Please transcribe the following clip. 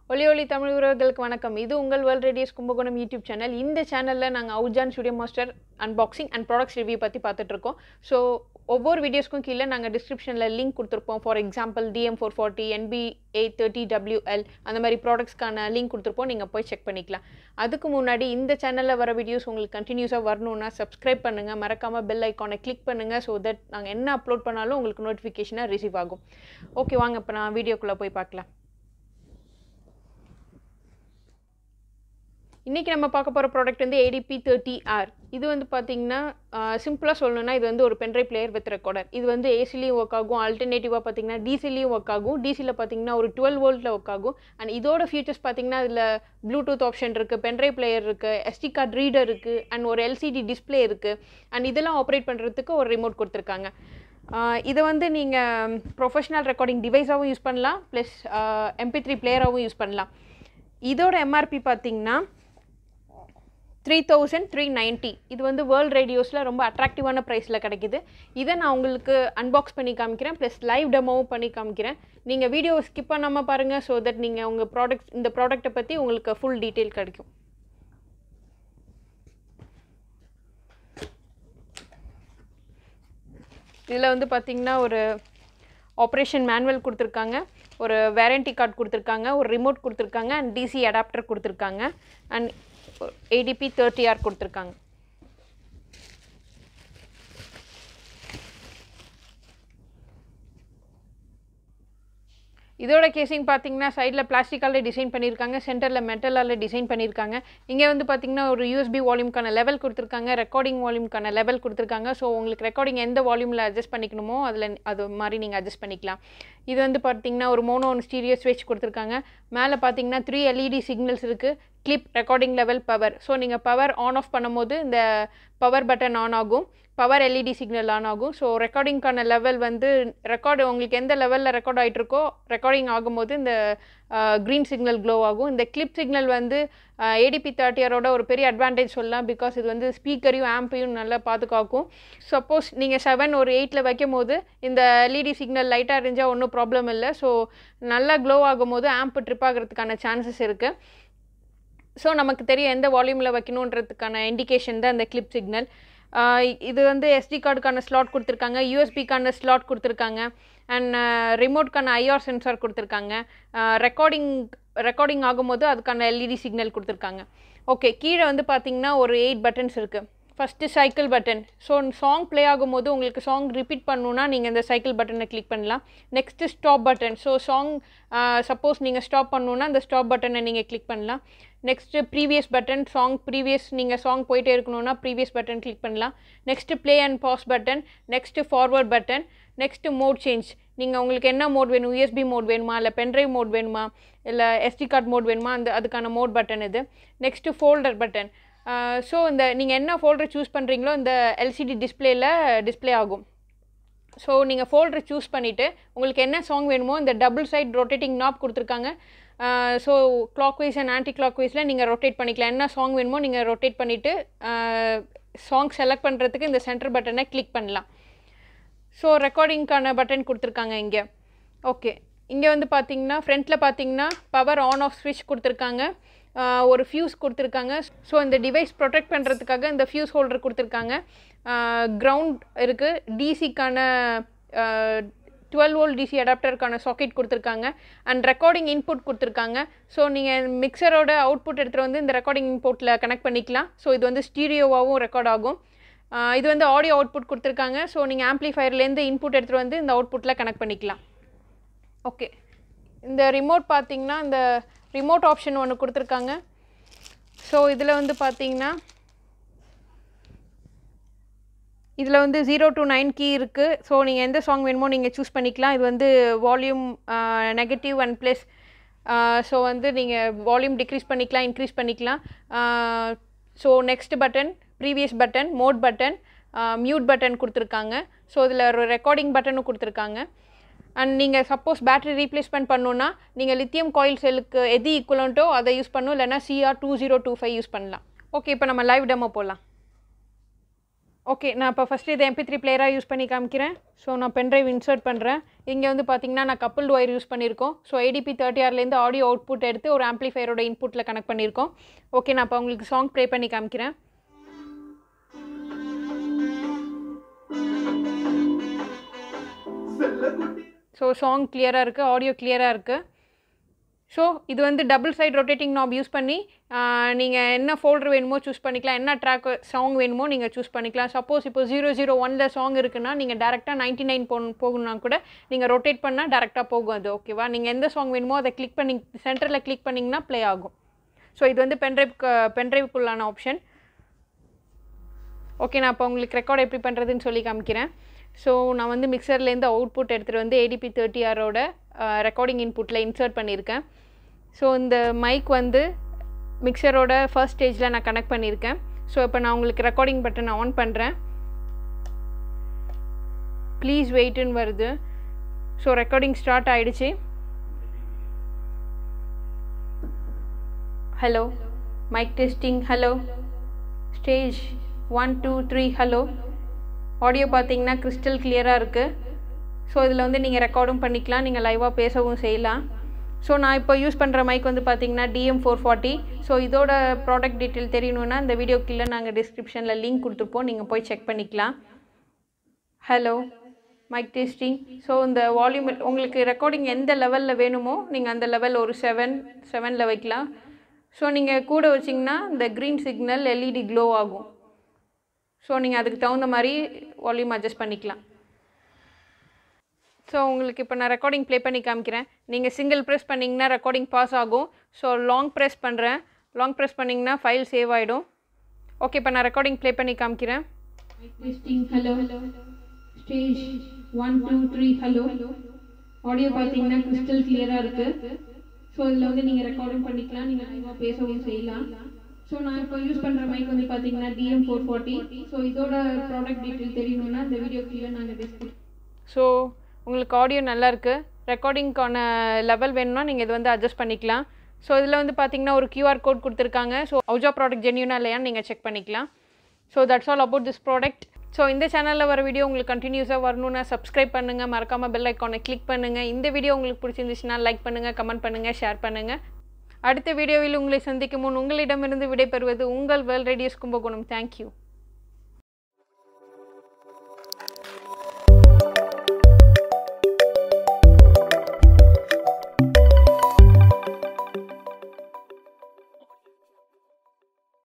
ஒலி ஒலி தமிழ் உறவுகளுக்கு வணக்கம் இது உங்கள் world radios Kumbakonam YouTube channel இந்த சேனலில் நாங்கள் அவுஜான் studio master unboxing and products review பற்றி பார்த்துட்ருக்கோம் ஸோ ஒவ்வொரு வீடியோஸ்க்கும் கீழே நாங்கள் டிஸ்கிரிப்ஷனில் லிங்க் கொடுத்துருப்போம் for example TM four forty NB eight thirty WL அந்த மாதிரி ப்ராடக்ட்ஸ்க்கான லிங்க் கொடுத்துருப்போம் நீங்கள் போய் செக் பண்ணிக்கலாம் அதுக்கு முன்னாடி இந்த சேனலில் வர வீடியோஸ் உங்களுக்கு கண்டினியூஸாக வரணும்னா சப்ஸ்கிரைப் பண்ணுங்கள் மறக்காமல் பெல் ஐக்கானை கிளிக் பண்ணுங்கள் ஸோ தட் நாங்கள் என்ன அப்லோட் பண்ணாலும் உங்களுக்கு நோட்டிஃபிகேஷனாக ரிசீவ் ஆகும் ஓகே வாங்க இப்போ நான் வீடியோக்குள்ளே போய் பார்க்கலாம் இன்றைக்கி நம்ம பார்க்க போகிற ப்ராடக்ட் வந்து ஏடிபி தேர்ட்டி ஆர் இது வந்து பார்த்தீங்கன்னா சிம்பிளாக சொல்லணும்னா இது வந்து ஒரு பென்ட்ரைவ் பிளேயர் வித் ரெக்கார்டர் இது வந்து ஏசிலையும் ஒர்க் ஆகும் ஆல்டர்னேட்டிவாக பார்த்தீங்கன்னா டிசிலையும் ஒர்க் ஆகும் டிசியில் பார்த்தீங்கன்னா ஒரு டுவெல் வோல்ட்டில் ஒர்க் ஆகும் அண்ட் இதோட ஃபியூச்சர்ஸ் பார்த்தீங்கன்னா இதில் ப்ளூடூத் ஆப்ஷன் இருக்குது பென்ட்ரைவ் பிளேயர் இருக்குது எஸ்டி கார்டு ரீடர் இருக்குது அண்ட் ஒரு எல்சிடி டிஸ்பிளே இருக்குது அண்ட் இதெல்லாம் ஆப்ரேட் பண்ணுறதுக்கு ஒரு ரிமோட் கொடுத்துருக்காங்க இதை வந்து நீங்கள் ப்ரொஃபஷனல் ரெக்கார்டிங் டிவைஸாகவும் யூஸ் பண்ணலாம் ப்ளஸ் எம்பி த்ரீ பிளேயராகவும் யூஸ் பண்ணலாம் இதோட எம்ஆர்பி பார்த்தீங்கன்னா த்ரீ தௌசண்ட் த்ரீ நைன்ட்டி இது வந்து வேர்ல்ட் ரேடியோஸில் ரொம்ப அட்ராக்டிவான ப்ரைஸில் கிடைக்கிது இதை நான் உங்களுக்கு அன்பாக்ஸ் பண்ணி காமிக்கிறேன் ப்ளஸ் லைவ் டெமோவும் பண்ணி காமிக்கிறேன் நீங்கள் வீடியோவை ஸ்கிப் பண்ணாமல் பாருங்கள் ஸோ தட் நீங்கள் உங்கள் ப்ராடக்ட் இந்த ப்ராடக்ட்டை பற்றி உங்களுக்கு ஃபுல் டீட்டெயில் கிடைக்கும் இதில் வந்து பார்த்திங்கன்னா ஒரு ஆப்ரேஷன் மேனுவல் கொடுத்துருக்காங்க ஒரு வேரண்டி கார்டு கொடுத்துருக்காங்க ஒரு ரிமோட் கொடுத்துருக்காங்க அண்ட் டிசி அடாப்டர் கொடுத்துருக்காங்க அண்ட் ஏடிபி தேர்ட்டி ஆர் கொடுத்துருக்காங்க இதோட கேசிங் பார்த்தீங்கன்னா சைடில் பிளாஸ்டிக்கால் டிசைன் பண்ணியிருக்காங்க சென்டரில் மெட்டலால் டிசைன் பண்ணியிருக்காங்க இங்கே வந்து பார்த்தீங்கன்னா ஒரு யூஎஸ்பி வால்யூம்க்கான லெவல் கொடுத்துருக்காங்க ரெக்கார்டிங் வால்யூம்க்கான லெவல் கொடுத்துருக்காங்க ஸோ உங்களுக்கு ரெக்கார்டிங் எந்த வால்யூமில் அட்ஜஸ்ட் பண்ணிக்கணுமோ அதில் அது மாதிரி நீங்கள் அட்ஜஸ்ட் பண்ணிக்கலாம் இது வந்து பார்த்தீங்கன்னா ஒரு மோனோ ஸ்டீரியோ ஸ்விட்ச் கொடுத்துருக்காங்க மேலே பார்த்தீங்கன்னா த்ரீ எல்இடி சிக்னல்ஸ் இருக்குது clip recording level power so நீங்கள் பவர் ஆன் ஆஃப் பண்ணும்போது இந்த பவர் பட்டன் ஆன் ஆகும் பவர் எல்இடி சிக்னல் ஆன் ஆகும் ஸோ ரெக்கார்டிங்க்கான லெவல் வந்து ரெக்கார்டு உங்களுக்கு எந்த லெவலில் ரெக்கார்ட் ஆகிட்டு இருக்கோ ரெக்கார்டிங் ஆகும்போது இந்த க்ரீன் சிக்னல் க்ளோ ஆகும் இந்த கிளிப் சிக்னல் வந்து ஏடிபி தேர்ட்டியரோட ஒரு பெரிய அட்வான்டேஜ் சொல்லலாம் பிகாஸ் இது வந்து ஸ்பீக்கரையும் ஆம்பையும் நல்லா பாதுகாக்கும் சப்போஸ் நீங்கள் செவன் ஒரு எயிட்டில் வைக்கும் போது இந்த எல்இடி சிக்னல் லைட்டாக இருந்தால் ஒன்றும் ப்ராப்ளம் இல்லை ஸோ நல்லா க்ளோ ஆகும்போது ஆம்ப் ட்ரிப் ஆகிறதுக்கான சான்சஸ் இருக்குது ஸோ நமக்கு தெரியும் எந்த வால்யூமில் வைக்கணுன்றதுக்கான இண்டிகேஷன் தான் இந்த கிளிப் சிக்னல் இது வந்து எஸ்டி கார்டுக்கான ஸ்லாட் கொடுத்துருக்காங்க யூஎஸ்பிக்கான ஸ்லாட் கொடுத்துருக்காங்க அண்ட் ரிமோட்க்கான ஐஆர் சென்சார் கொடுத்துருக்காங்க ரெக்கார்டிங் ரெக்கார்டிங் ஆகும்போது அதுக்கான எல்இடி சிக்னல் கொடுத்துருக்காங்க ஓகே கீழே வந்து பார்த்தீங்கன்னா ஒரு எயிட் பட்டன்ஸ் இருக்குது first cycle button so song play ஆகும்போது உங்களுக்கு சாங் ரிப்பீட் பண்ணணுன்னா நீங்கள் இந்த சைக்கிள் பட்டனை கிளிக் பண்ணலாம் next stop button so song suppose நீங்கள் ஸ்டாப் பண்ணணுன்னா அந்த ஸ்டாப் பட்டனை நீங்கள் கிளிக் பண்ணலாம் next previous button song previous நீங்கள் சாங் போயிட்டே இருக்கணும்னா ப்ரீவியஸ் பட்டன் கிளிக் பண்ணலாம் next play and pause button next forward button next mode change நீங்கள் உங்களுக்கு என்ன மோட் வேணும் யூஎஸ்பி மோட் வேணுமா இல்லை பென்ட்ரைவ் மோட் வேணுமா இல்லை எஸ்டி கார்டு மோட் வேணுமா அந்த அதுக்கான மோட் பட்டன் இது நெக்ஸ்ட்டு ஃபோல்டர் பட்டன் ஸோ இந்த நீங்கள் என்ன ஃபோல்டர் சூஸ் பண்ணுறீங்களோ இந்த எல்சிடி டிஸ்பிளேயில் டிஸ்பிளே ஆகும் ஸோ நீங்கள் ஃபோல்டர் சூஸ் பண்ணிவிட்டு உங்களுக்கு என்ன சாங் வேணுமோ இந்த டபுள் சைட் ரொட்டேட்டிங் நாப் கொடுத்துருக்காங்க ஸோ கிளாக் வைஸ் அண்ட் ஆன்டி கிளாக் வைஸில் நீங்கள் ரொட்டேட் பண்ணிக்கலாம் என்ன சாங் வேணுமோ நீங்கள் ரொட்டேட் பண்ணிவிட்டு சாங் செலக்ட் பண்ணுறதுக்கு இந்த சென்டர் பட்டனை கிளிக் பண்ணலாம் ஸோ ரெக்கார்டிங்க்கான பட்டன் கொடுத்துருக்காங்க இங்கே ஓகே இங்கே வந்து பார்த்தீங்கன்னா ஃப்ரண்ட்டில் பார்த்தீங்கன்னா பவர் ஆன் ஆஃப் ஸ்விட்ச் கொடுத்துருக்காங்க ஒரு ஃபியூஸ் கொடுத்துருக்காங்க ஸோ இந்த டிவைஸ் ப்ரொடெக்ட் பண்ணுறதுக்காக இந்த ஃபியூஸ் ஹோல்டர் கொடுத்துருக்காங்க க்ரவுண்ட் இருக்குது டிசிக்கான டுவெல் வோல் டிசி அடாப்டருக்கான சாக்கெட் கொடுத்துருக்காங்க அண்ட் ரெக்கார்டிங் இன்புட் கொடுத்துருக்காங்க ஸோ நீங்கள் மிக்சரோட அவுட்புட் எடுத்துகிட்டு வந்து இந்த ரெக்கார்டிங் இன்புட்டில் கனெக்ட் பண்ணிக்கலாம் ஸோ இது வந்து ஸ்டீரியோவாகவும் ரெக்கார்ட் ஆகும் இது வந்து ஆடியோ அவுட்புட் கொடுத்துருக்காங்க ஸோ நீங்கள் ஆம்ப்ளிஃபயர்லேருந்து இன்புட் எடுத்துகிட்டு வந்து இந்த அவுட்புட்டில் கனெக்ட் பண்ணிக்கலாம் ஓகே இந்த ரிமோட் பார்த்தீங்கன்னா இந்த ரிமோட் ஆப்ஷன் ஒன்று கொடுத்துருக்காங்க ஸோ இதில் வந்து பார்த்தீங்கன்னா இதில் வந்து ஜீரோ டு நைன் கீ இருக்குது ஸோ நீங்கள் எந்த சாங் வேணுமோ நீங்கள் சூஸ் பண்ணிக்கலாம் இது வந்து volume negative and plus so வந்து நீங்கள் வால்யூம் டிக்ரீஸ் பண்ணிக்கலாம் இன்க்ரீஸ் பண்ணிக்கலாம் so next button previous button mode button mute button கொடுத்துருக்காங்க ஸோ இதில் ஒரு ரெக்கார்டிங் பட்டனும் கொடுத்துருக்காங்க அண்ட் நீங்கள் சப்போஸ் பேட்டரி ரீப்ளேஸ்மெண்ட் பண்ணணுன்னா நீங்கள் லித்தியம் காயில் செல்லுக்கு எது ஈக்குவலண்ட்டோ அதை யூஸ் பண்ணணும் இல்லைனா CR two zero two five use பண்ணலாம் ஓகே இப்போ நம்ம லைவ் டெமோ போடலாம் ஓகே நான் இப்போ ஃபஸ்ட்டு இதை எம்பி த்ரீ பிளேயராக யூஸ் பண்ணி காமிக்கிறேன் ஸோ நான் பென்ட்ரைவ் இன்சர்ட் பண்ணுறேன் இங்கே வந்து பார்த்தீங்கன்னா நான் கப்புள் ஒயர் யூஸ் பண்ணியிருக்கோம் ஸோ ஏடிபி தேர்ட்டி ஆர்லேருந்து ஆடியோ அவுட்புட் எடுத்து ஒரு ஆம்ப்ளிஃபையரோட இன்புட்டில் கனெக்ட் பண்ணியிருக்கோம் ஓகே நான் இப்போ உங்களுக்கு சாங் ப்ளே பண்ணி காமிக்கிறேன் ஸோ சாங் கிளியராக இருக்குது ஆடியோ கிளியராக இருக்குது ஸோ இது வந்து double side rotating knob use பண்ணி நீங்கள் என்ன ஃபோல்டர் வேணுமோ சூஸ் பண்ணிக்கலாம் என்ன ட்ராக் சாங் வேணுமோ நீங்கள் சூஸ் பண்ணிக்கலாம் சப்போஸ் இப்போ ஜீரோ ஜீரோ ஒனில் சாங் இருக்குன்னா நீங்கள் டேரெக்டாக நைன்ட்டி நைன் போ போகணுன்னா கூட நீங்கள் ரொட்டேட் பண்ணால் டேரெக்டாக போகும் அது ஓகேவா நீங்கள் எந்த சாங் வேணுமோ அதை கிளிக் பண்ணி சென்டரில் கிளிக் பண்ணிங்கன்னா ப்ளே ஆகும் ஸோ இது வந்து பென்ட்ரைவ் பென்ட்ரைவுக்குள்ளான ஆப்ஷன் ஓகே நான் இப்போ உங்களுக்கு ரெக்கார்ட் எப்படி பண்ணுறதுன்னு சொல்லி காமிக்கிறேன் ஸோ நான் வந்து மிக்சர்லேருந்து அவுட்புட் எடுத்துகிட்டு வந்து ஏடிபி தேர்ட்டி ஆரோட ரெக்கார்டிங் இன்புட்டில் இன்சர்ட் பண்ணியிருக்கேன் ஸோ இந்த மைக் வந்து மிக்சரோட ஃபர்ஸ்ட் ஸ்டேஜில் நான் கனெக்ட் பண்ணியிருக்கேன் ஸோ இப்போ நான் உங்களுக்கு ரெக்கார்டிங் பட்டன் ஆன் பண்ணுறேன் ப்ளீஸ் வெயிட்டுன்னு வருது ஸோ ரெக்கார்டிங் ஸ்டார்ட் ஆகிடுச்சு hello mic testing hello stage one two three hello audio பார்த்தீங்கன்னா கிறிஸ்டல் கிளியராக இருக்குது ஸோ இதில் வந்து நீங்கள் ரெக்கார்டும் பண்ணிக்கலாம் நீங்கள் லைவாக பேசவும் செய்யலாம் ஸோ நான் இப்போ யூஸ் பண்ணுற மைக் வந்து பார்த்தீங்கன்னா டிஎம் ஃபோர் ஃபார்ட்டி ஸோ இதோட ப்ராடக்ட் டீட்டெயில் தெரியணுன்னா இந்த வீடியோ கீழே நாங்கள் டிஸ்கிரிப்ஷனில் லிங்க் கொடுத்துருப்போம் நீங்கள் போய் செக் பண்ணிக்கலாம் ஹலோ மைக் டெஸ்டிங் ஸோ இந்த வால்யூம் உங்களுக்கு ரெக்கார்டிங் எந்த லெவலில் வேணுமோ நீங்கள் அந்த லெவல் ஒரு செவன் செவனில் வைக்கலாம் ஸோ நீங்கள் கூட வச்சிங்கன்னா இந்த க்ரீன் சிக்னல் எல்இடி க்ளோ ஆகும் ஸோ நீங்கள் அதுக்கு தகுந்த மாதிரி வால்யூம் அட்ஜஸ்ட் பண்ணிக்கலாம் ஸோ உங்களுக்கு இப்போ நான் ரெக்கார்டிங் ப்ளே பண்ணி காமிக்கிறேன் நீங்கள் சிங்கிள் ப்ரெஸ் பண்ணிங்கன்னா ரெக்கார்டிங் பாஸ் ஆகும் ஸோ லாங் ப்ரெஸ் பண்ணுறேன் லாங் ப்ரெஸ் பண்ணிங்கன்னா ஃபைல் சேவ் ஆகிடும் ஓகே இப்போ நான் ரெக்கார்டிங் ப்ளே பண்ணி காமிக்கிறேன் testing hello stage one two three hello audio பார்த்தீங்கன்னா கிறிஸ்டல் கிளியராக இருக்குது ஸோ இதில் வந்து நீங்கள் ரெக்கார்டும் பண்ணிக்கலாம் நீங்கள் லைவாக பேசவும் செய்யலாம் ஸோ நான் இப்போ யூஸ் பண்ணுற மைக் வந்து பார்த்தீங்கன்னா டிஎம் ஃபோர் ஃபார்ட்டி ஸோ இதோட ப்ராடக்ட் டீட்டெயில் தெரியணும்னா இந்த வீடியோ கீழே நாங்கள் டிஸ்கிரிப் ஸோ உங்களுக்கு ஆடியோ நல்லா இருக்குது ரெக்கார்டிங்க்கான லெவல் வேணும்னா நீங்கள் இது வந்து அட்ஜஸ்ட் பண்ணிக்கலாம் ஸோ இதில் வந்து பார்த்தீங்கன்னா ஒரு கியூஆர் கோட் கொடுத்துருக்காங்க ஸோ அவுஜா ப்ராடக்ட் ஜென்யூனா இல்லையான்னு நீங்கள் செக் பண்ணிக்கலாம் so that's all about this product so இந்த சேனலில் வர வீடியோ உங்களுக்கு கண்டினியூஸாக வரணும்னா சப்ஸ்கிரைப் பண்ணுங்கள் மறக்காமல் பெல் ஐக்கானை கிளிக் பண்ணுங்கள் இந்த வீடியோ உங்களுக்கு பிடிச்சிருந்துச்சுன்னா லைக் பண்ணுங்கள் கமெண்ட் பண்ணுங்கள் ஷேர் பண்ணுங்கள் அடுத்த வீடியோவில் உங்களை சந்திக்கும் முன் உங்களிடமிருந்து விடைபெறுவது உங்கள் வேல் ரேடியோஸ் கும்பகோணம் தேங்க்யூ